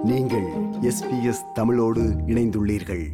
நீங்கள் எஸ்பிஎஸ் தமிழோடு இணைந்துள்ளீர்கள்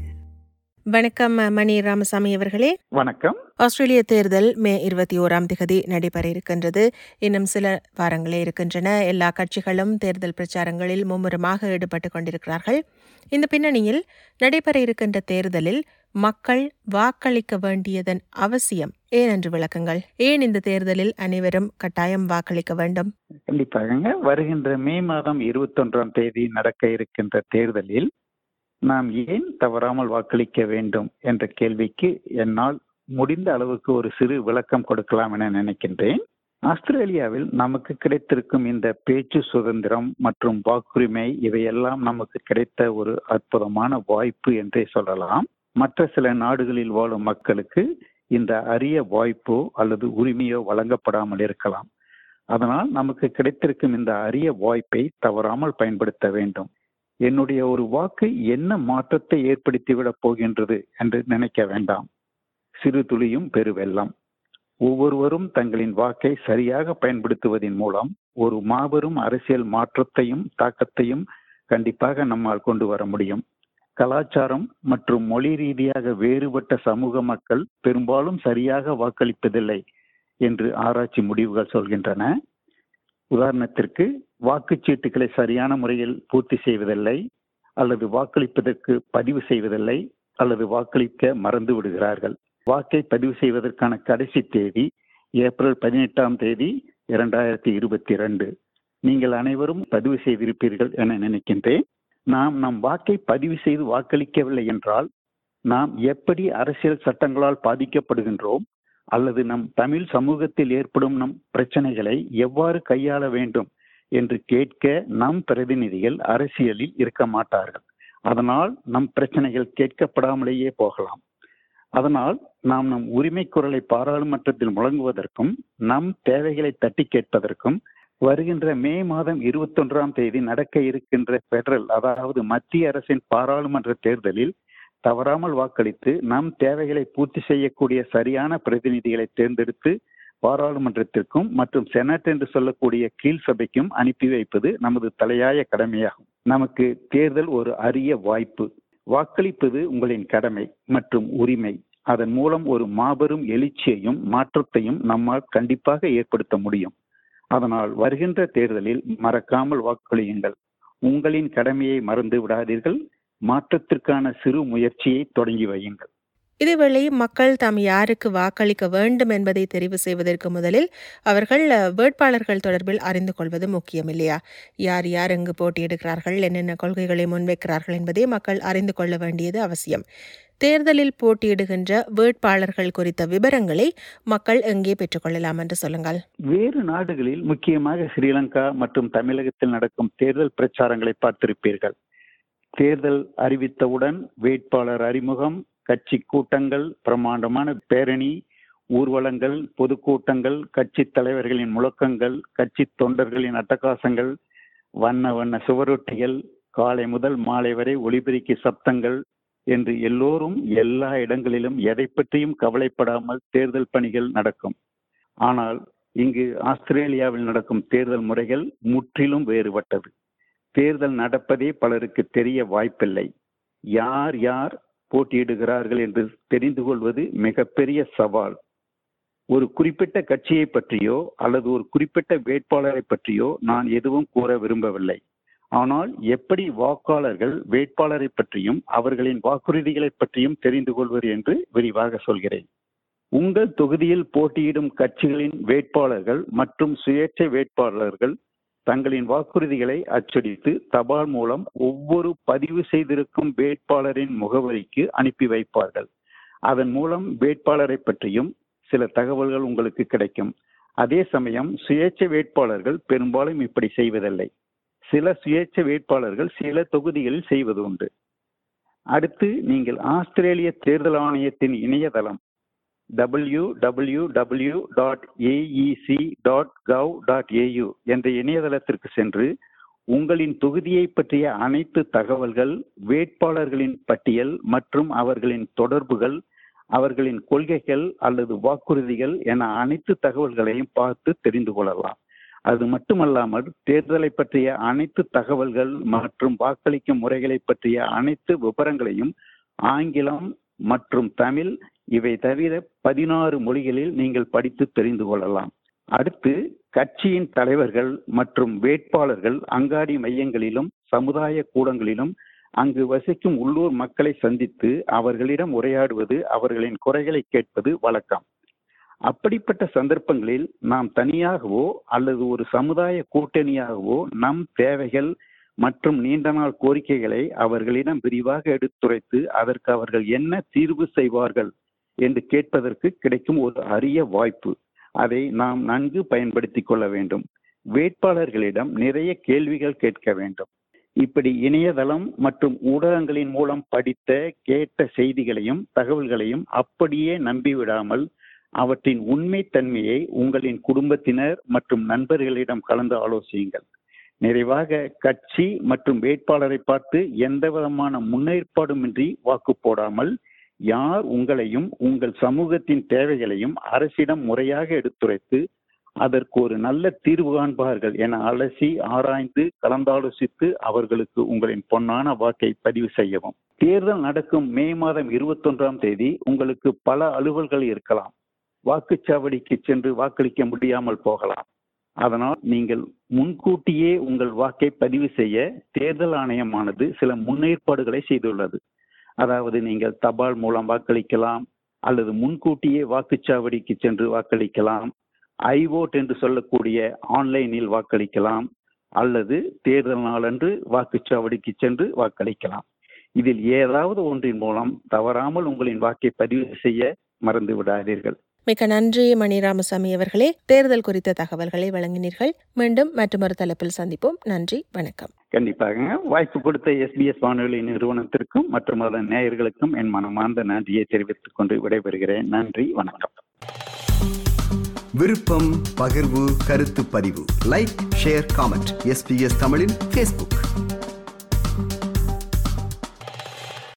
வணக்கம் மணி ராமசாமி அவர்களே வணக்கம் ஆஸ்திரேலிய தேர்தல் மே இருபத்தி ஓராம் திகதி நடைபெற இருக்கின்றது இன்னும் சில வாரங்களே இருக்கின்றன எல்லா கட்சிகளும் தேர்தல் பிரச்சாரங்களில் மும்முரமாக ஈடுபட்டுக் கொண்டிருக்கிறார்கள் இந்த பின்னணியில் நடைபெற இருக்கின்ற தேர்தலில் மக்கள் வாக்களிக்க வேண்டியதன் அவசியம் ஏன் என்று விளக்குங்கள் ஏன் இந்த தேர்தலில் அனைவரும் கட்டாயம் வாக்களிக்க வேண்டும் கண்டிப்பாக வருகின்ற மே மாதம் இருபத்தொன்றாம் தேதி நடக்க இருக்கின்ற தேர்தலில் நாம் ஏன் தவறாமல் வாக்களிக்க வேண்டும் என்ற கேள்விக்கு என்னால் முடிந்த அளவுக்கு ஒரு சிறு விளக்கம் கொடுக்கலாம் என நினைக்கின்றேன் ஆஸ்திரேலியாவில் நமக்கு கிடைத்திருக்கும் இந்த பேச்சு சுதந்திரம் மற்றும் வாக்குரிமை இவையெல்லாம் நமக்கு கிடைத்த ஒரு அற்புதமான வாய்ப்பு என்றே சொல்லலாம் மற்ற சில நாடுகளில் வாழும் மக்களுக்கு இந்த அரிய வாய்ப்போ அல்லது உரிமையோ வழங்கப்படாமல் இருக்கலாம் அதனால் நமக்கு கிடைத்திருக்கும் இந்த அரிய வாய்ப்பை தவறாமல் பயன்படுத்த வேண்டும் என்னுடைய ஒரு வாக்கு என்ன மாற்றத்தை ஏற்படுத்திவிடப் போகின்றது என்று நினைக்க வேண்டாம் சிறு துளியும் பெருவெள்ளம் ஒவ்வொருவரும் தங்களின் வாக்கை சரியாக பயன்படுத்துவதன் மூலம் ஒரு மாபெரும் அரசியல் மாற்றத்தையும் தாக்கத்தையும் கண்டிப்பாக நம்மால் கொண்டு வர முடியும் கலாச்சாரம் மற்றும் மொழி ரீதியாக வேறுபட்ட சமூக மக்கள் பெரும்பாலும் சரியாக வாக்களிப்பதில்லை என்று ஆராய்ச்சி முடிவுகள் சொல்கின்றன உதாரணத்திற்கு வாக்குச்சீட்டுகளை சரியான முறையில் பூர்த்தி செய்வதில்லை அல்லது வாக்களிப்பதற்கு பதிவு செய்வதில்லை அல்லது வாக்களிக்க மறந்து விடுகிறார்கள் வாக்கை பதிவு செய்வதற்கான கடைசி தேதி ஏப்ரல் பதினெட்டாம் தேதி இரண்டாயிரத்தி இருபத்தி இரண்டு நீங்கள் அனைவரும் பதிவு செய்திருப்பீர்கள் என நினைக்கின்றேன் நாம் நம் வாக்கை பதிவு செய்து வாக்களிக்கவில்லை என்றால் நாம் எப்படி அரசியல் சட்டங்களால் பாதிக்கப்படுகின்றோம் அல்லது நம் தமிழ் சமூகத்தில் ஏற்படும் நம் பிரச்சனைகளை எவ்வாறு கையாள வேண்டும் என்று கேட்க நம் பிரதிநிதிகள் அரசியலில் இருக்க மாட்டார்கள் அதனால் நம் பிரச்சனைகள் கேட்கப்படாமலேயே போகலாம் அதனால் நாம் நம் உரிமை குரலை பாராளுமன்றத்தில் முழங்குவதற்கும் நம் தேவைகளை தட்டி கேட்பதற்கும் வருகின்ற மே மாதம் இருபத்தொன்றாம் தேதி நடக்க இருக்கின்ற பெடரல் அதாவது மத்திய அரசின் பாராளுமன்ற தேர்தலில் தவறாமல் வாக்களித்து நம் தேவைகளை பூர்த்தி செய்யக்கூடிய சரியான பிரதிநிதிகளை தேர்ந்தெடுத்து பாராளுமன்றத்திற்கும் மற்றும் செனட் என்று சொல்லக்கூடிய கீழ் சபைக்கும் அனுப்பி வைப்பது நமது தலையாய கடமையாகும் நமக்கு தேர்தல் ஒரு அரிய வாய்ப்பு வாக்களிப்பது உங்களின் கடமை மற்றும் உரிமை அதன் மூலம் ஒரு மாபெரும் எழுச்சியையும் மாற்றத்தையும் நம்மால் கண்டிப்பாக ஏற்படுத்த முடியும் அதனால் வருகின்ற தேர்தலில் மறக்காமல் வாக்களியுங்கள் உங்களின் கடமையை மறந்து விடாதீர்கள் மாற்றத்திற்கான சிறு முயற்சியை தொடங்கி வையுங்கள் இதேவேளை மக்கள் தாம் யாருக்கு வாக்களிக்க வேண்டும் என்பதை தெரிவு செய்வதற்கு முதலில் அவர்கள் அஹ், வேட்பாளர்கள் தொடர்பில் அறிந்து கொள்வது முக்கியம் இல்லையா யார் யார் எங்கு போட்டியிடுகிறார்கள் என்னென்ன கொள்கைகளை முன்வைக்கிறார்கள் என்பதை மக்கள் அறிந்து கொள்ள வேண்டியது அவசியம் தேர்தலில் போட்டியிடுகின்ற வேட்பாளர்கள் குறித்த விவரங்களை மக்கள் எங்கே பெற்றுக்கொள்ளலாம் என்று சொல்லுங்கள் வேறு நாடுகளில் முக்கியமாக ஸ்ரீலங்கா மற்றும் தமிழகத்தில் நடக்கும் தேர்தல் பிரச்சாரங்களை பார்த்திருப்பீர்கள் தேர்தல் அறிவித்தவுடன் வேட்பாளர் அறிமுகம் கட்சி கூட்டங்கள் பிரமாண்டமான பேரணி ஊர்வலங்கள் பொதுக்கூட்டங்கள் கட்சி தலைவர்களின் முழக்கங்கள் கட்சி தொண்டர்களின் அட்டகாசங்கள் வண்ண வண்ண சுவரொட்டிகள் காலை முதல் மாலை வரை ஒளிபெருக்கி சப்தங்கள் என்று எல்லோரும் எல்லா இடங்களிலும் எதை பற்றியும் கவலைப்படாமல் தேர்தல் பணிகள் நடக்கும் ஆனால் இங்கு ஆஸ்திரேலியாவில் நடக்கும் தேர்தல் முறைகள் முற்றிலும் வேறுபட்டது தேர்தல் நடப்பதே பலருக்கு தெரிய வாய்ப்பில்லை யார் யார் போட்டியிடுகிறார்கள் என்று தெரிந்து கொள்வது மிகப்பெரிய சவால் ஒரு குறிப்பிட்ட கட்சியை பற்றியோ அல்லது ஒரு குறிப்பிட்ட வேட்பாளரை பற்றியோ நான் எதுவும் கூற விரும்பவில்லை ஆனால் எப்படி வாக்காளர்கள் வேட்பாளரை பற்றியும் அவர்களின் வாக்குறுதிகளை பற்றியும் தெரிந்து கொள்வது என்று விரிவாக சொல்கிறேன் உங்கள் தொகுதியில் போட்டியிடும் கட்சிகளின் வேட்பாளர்கள் மற்றும் சுயேட்சை வேட்பாளர்கள் தங்களின் வாக்குறுதிகளை அச்சடித்து தபால் மூலம் ஒவ்வொரு பதிவு செய்திருக்கும் வேட்பாளரின் முகவரிக்கு அனுப்பி வைப்பார்கள் அதன் மூலம் வேட்பாளரை பற்றியும் சில தகவல்கள் உங்களுக்கு கிடைக்கும் அதே சமயம் சுயேட்சை வேட்பாளர்கள் பெரும்பாலும் இப்படி செய்வதில்லை சில சுயேட்சை வேட்பாளர்கள் சில தொகுதிகளில் செய்வது உண்டு அடுத்து நீங்கள் ஆஸ்திரேலிய தேர்தல் ஆணையத்தின் இணையதளம் W W W dot AEC dot gov dot AU என்ற இணையதளத்திற்கு சென்று உங்களின் தொகுதியை பற்றிய அனைத்து தகவல்கள் வேட்பாளர்களின் பட்டியல் மற்றும் அவர்களின் தொடர்புகள் அவர்களின் கொள்கைகள் அல்லது வாக்குறுதிகள் என அனைத்து தகவல்களையும் பார்த்து தெரிந்து கொள்ளலாம் அது மட்டுமல்லாமல் தேர்தலை பற்றிய அனைத்து தகவல்கள் மற்றும் வாக்களிக்கும் முறைகளை பற்றிய அனைத்து விவரங்களையும் ஆங்கிலம் மற்றும் தமிழ் இவை தவிர பதினாறு மொழிகளில் நீங்கள் படித்து தெரிந்து கொள்ளலாம் அடுத்து கட்சியின் தலைவர்கள் மற்றும் வேட்பாளர்கள் அங்காடி மையங்களிலும் சமுதாய கூடங்களிலும் அங்கு வசிக்கும் உள்ளூர் மக்களை சந்தித்து அவர்களிடம் உரையாடுவது அவர்களின் குறைகளை கேட்பது வழக்கம் அப்படிப்பட்ட சந்தர்ப்பங்களில் நாம் தனியாகவோ அல்லது ஒரு சமுதாய கூட்டணியாகவோ நம் தேவைகள் மற்றும் நீண்ட நாள் கோரிக்கைகளை அவர்களிடம் விரிவாக எடுத்துரைத்து அதற்கு அவர்கள் என்ன தீர்வு செய்வார்கள் என்று கேட்பதற்கு கிடைக்கும் ஒரு அரிய வாய்ப்பு அதை நாம் நன்கு பயன்படுத்திக் கொள்ள வேண்டும் வேட்பாளர்களிடம் நிறைய கேள்விகள் கேட்க வேண்டும் இப்படி இணையதளம் மற்றும் ஊடகங்களின் மூலம் படித்த கேட்ட செய்திகளையும் தகவல்களையும் அப்படியே நம்பிவிடாமல் அவற்றின் உண்மை தன்மையை உங்களின் குடும்பத்தினர் மற்றும் நண்பர்களிடம் கலந்து ஆலோசியுங்கள் நிறைவாக கட்சி மற்றும் வேட்பாளரை பார்த்து எந்த விதமான முன்னேற்பாடுமின்றி வாக்கு போடாமல் யார் உங்களையும் உங்கள் சமூகத்தின் தேவைகளையும் அரசிடம் முறையாக எடுத்துரைத்து அதற்கு ஒரு நல்ல தீர்வு காண்பார்கள் என அலசி ஆராய்ந்து கலந்தாலோசித்து அவர்களுக்கு உங்களின் பொன்னான வாக்கை பதிவு செய்யவும் தேர்தல் நடக்கும் மே மாதம் இருபத்தொன்றாம் தேதி உங்களுக்கு பல அலுவல்கள் இருக்கலாம் வாக்குச்சாவடிக்கு சென்று வாக்களிக்க முடியாமல் போகலாம் அதனால் நீங்கள் முன்கூட்டியே உங்கள் வாக்கை பதிவு செய்ய தேர்தல் ஆணையமானது சில முன்னேற்பாடுகளை செய்துள்ளது அதாவது நீங்கள் தபால் மூலம் வாக்களிக்கலாம் அல்லது முன்கூட்டியே வாக்குச்சாவடிக்கு சென்று வாக்களிக்கலாம் ஐவோட் என்று சொல்லக்கூடிய ஆன்லைனில் வாக்களிக்கலாம் அல்லது தேர்தல் நாளன்று வாக்குச்சாவடிக்கு சென்று வாக்களிக்கலாம் இதில் ஏதாவது ஒன்றின் மூலம் தவறாமல் உங்களின் வாக்கை பதிவு செய்ய மறந்து விடாதீர்கள் மிக்க நன்றி மணி ராமசாமி அவர்களே தேர்தல் குறித்த தகவல்களை வழங்கினீர்கள் மீண்டும் மற்றொரு தலைப்பில் சந்திப்போம் நன்றி வணக்கம் கண்டிப்பாக வாய்ப்பு கொடுத்த எஸ்பிஎஸ் வானொலி நிறுவனத்திற்கும் மற்றும் அதன் நேயர்களுக்கும் என் மனமார்ந்த நன்றியை தெரிவித்துக் கொண்டு விடைபெறுகிறேன் நன்றி வணக்கம் விருப்பம் பகிர்வு கருத்து பதிவு லைக் ஷேர் காமெண்ட் எஸ்பிஎஸ் தமிழின் ஃபேஸ்புக்